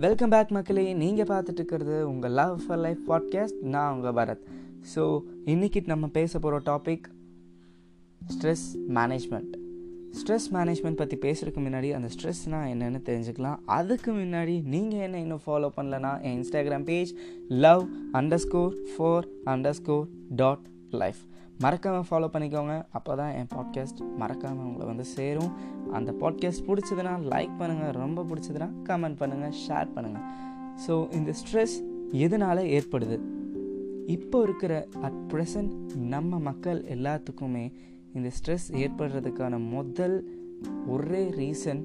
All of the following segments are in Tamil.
வெல்கம் பேக் மக்களே நீங்கள் பார்த்துட்டு இருக்கிறது உங்கள் லவ் ஃபார் லைஃப் பாட்காஸ்ட் நான் உங்கள் பரத் ஸோ இன்றைக்கி நம்ம பேச போகிற topic stress management stress management பற்றி பேசுகிறதுக்கு முன்னாடி அந்த ஸ்ட்ரெஸ்னால் என்னென்னு தெரிஞ்சுக்கலாம் அதுக்கு முன்னாடி நீங்கள் என்ன இன்னும் ஃபாலோ பண்ணலன்னா என் Instagram page love underscore four underscore dot life மறக்காமல் ஃபாலோ பண்ணிக்கோங்க அப்போ தான் என் பாட்காஸ்ட் மறக்காமல் உங்களை வந்து சேரும் அந்த பாட்காஸ்ட் பிடிச்சதுன்னா லைக் பண்ணுங்கள் ரொம்ப பிடிச்சதுன்னா கமெண்ட் பண்ணுங்கள் ஷேர் பண்ணுங்கள் ஸோ இந்த ஸ்ட்ரெஸ் எதனால் ஏற்படுது இப்போ இருக்கிற அட் ப்ரெசன்ட் நம்ம மக்கள் எல்லாத்துக்குமே இந்த ஸ்ட்ரெஸ் ஏற்படுறதுக்கான முதல் ஒரே ரீசன்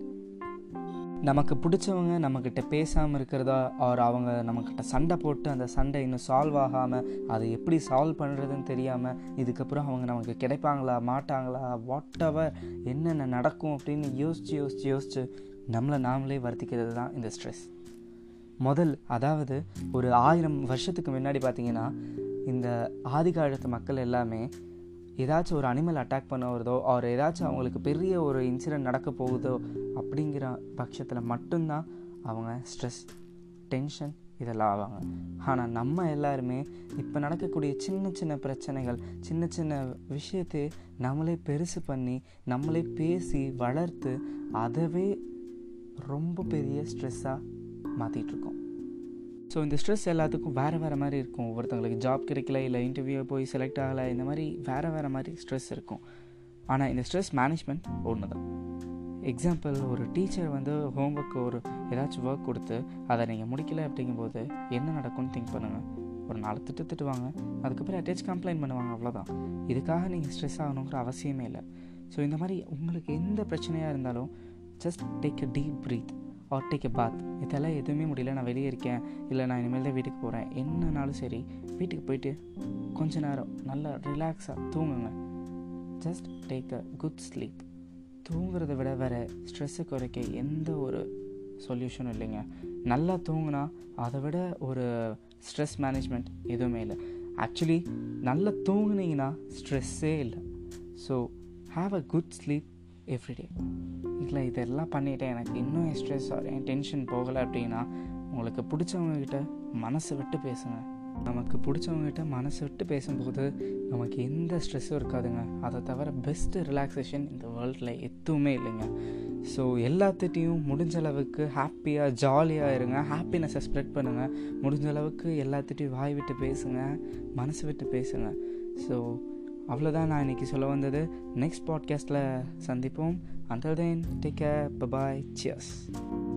நமக்கு பிடிச்சவங்க நம்மக்கிட்ட பேசாமல் இருக்கிறதா ஆர் அவங்க நம்மக்கிட்ட சண்டை போட்டு அந்த சண்டை இன்னும் சால்வ் ஆகாமல் அதை எப்படி சால்வ் பண்ணுறதுன்னு தெரியாமல் இதுக்கப்புறம் அவங்க நமக்கு கிடைப்பாங்களா மாட்டாங்களா வாட் எவர் என்னென்ன நடக்கும் அப்படின்னு யோசித்து யோசித்து யோசித்து நம்மளை நாமளே வருத்திக்கிறது தான் இந்த ஸ்ட்ரெஸ் முதல் அதாவது ஒரு ஆயிரம் வருஷத்துக்கு முன்னாடி பார்த்தீங்கன்னா இந்த ஆதிகாலத்து மக்கள் எல்லாமே ஏதாச்சும் ஒரு அனிமல் அட்டாக் பண்ண வருதோ அவர் ஏதாச்சும் அவங்களுக்கு பெரிய ஒரு இன்சிடெண்ட் நடக்க போகுதோ அப்படிங்கிற பட்சத்தில் மட்டும்தான் அவங்க ஸ்ட்ரெஸ் டென்ஷன் இதெல்லாம் ஆவாங்க ஆனால் நம்ம எல்லாருமே இப்போ நடக்கக்கூடிய சின்ன சின்ன பிரச்சனைகள் சின்ன சின்ன விஷயத்தை நம்மளே பெருசு பண்ணி நம்மளே பேசி வளர்த்து அதவே ரொம்ப பெரிய ஸ்ட்ரெஸ்ஸாக மாற்றிட்டுருக்கோம் ஸோ இந்த ஸ்ட்ரெஸ் எல்லாத்துக்கும் வேறு வேறு மாதிரி இருக்கும் ஒவ்வொருத்தங்களுக்கு ஜாப் கிடைக்கல இல்லை இன்டர்வியூ போய் செலக்ட் ஆகலை இந்த மாதிரி வேறு வேறு மாதிரி ஸ்ட்ரெஸ் இருக்கும் ஆனால் இந்த ஸ்ட்ரெஸ் மேனேஜ்மெண்ட் ஒன்று தான் எக்ஸாம்பிள் ஒரு டீச்சர் வந்து ஹோம்ஒர்க் ஒரு ஏதாச்சும் ஒர்க் கொடுத்து அதை நீங்கள் முடிக்கல அப்படிங்கும்போது என்ன நடக்கும்னு திங்க் பண்ணுங்கள் ஒரு நாலு திட்டு திட்டுவாங்க அதுக்கப்புறம் அட்டாச் கம்ப்ளைண்ட் பண்ணுவாங்க அவ்வளோதான் இதுக்காக நீங்கள் ஸ்ட்ரெஸ் ஆகணுங்கிற அவசியமே இல்லை ஸோ இந்த மாதிரி உங்களுக்கு எந்த பிரச்சனையாக இருந்தாலும் just take a deep breath or take a bath இதெல்லாம் எதுவுமே முடியல நான் வெளியே இருக்கேன் இல்லை நான் இனிமேல் தான் வீட்டுக்கு போகிறேன் என்னன்னாலும் சரி வீட்டுக்கு போயிட்டு கொஞ்ச நேரம் நல்லா ரிலாக்ஸாக தூங்குங்க just take a good sleep தூங்குறத விட வேறு ஸ்ட்ரெஸ்ஸை குறைக்க எந்த ஒரு சொல்யூஷனும் இல்லைங்க நல்லா தூங்கினா அதை விட ஒரு ஸ்ட்ரெஸ் மேனேஜ்மெண்ட் எதுவுமே இல்லை ஆக்சுவலி நல்லா தூங்குனீங்கன்னா ஸ்ட்ரெஸ்ஸே இல்லை so have a good sleep everyday இல்லை இதெல்லாம் பண்ணிவிட்டேன் எனக்கு இன்னும் என் ஸ்ட்ரெஸ் என் டென்ஷன் போகலை அப்படின்னா உங்களுக்கு பிடிச்சவங்கக்கிட்ட மனசை விட்டு பேசுங்க நமக்கு பிடிச்சவங்ககிட்ட மனசை விட்டு பேசும்போது நமக்கு எந்த ஸ்ட்ரெஸ்ஸும் இருக்காதுங்க அதை தவிர பெஸ்ட்டு ரிலாக்ஸேஷன் இந்த வேர்ல்டில் எதுவுமே இல்லைங்க ஸோ எல்லாத்துட்டையும் முடிஞ்ச அளவுக்கு ஹாப்பியாக ஜாலியாக இருங்க ஹாப்பினஸை ஸ்ப்ரெட் பண்ணுங்கள் முடிஞ்ச அளவுக்கு எல்லாத்துட்டையும் வாய் விட்டு பேசுங்க மனசு விட்டு பேசுங்க ஸோ அவ்வளோதான் நான் இன்றைக்கி சொல்ல வந்தது நெக்ஸ்ட் பாட்காஸ்ட்டில் சந்திப்போம் until then take care bye bye cheers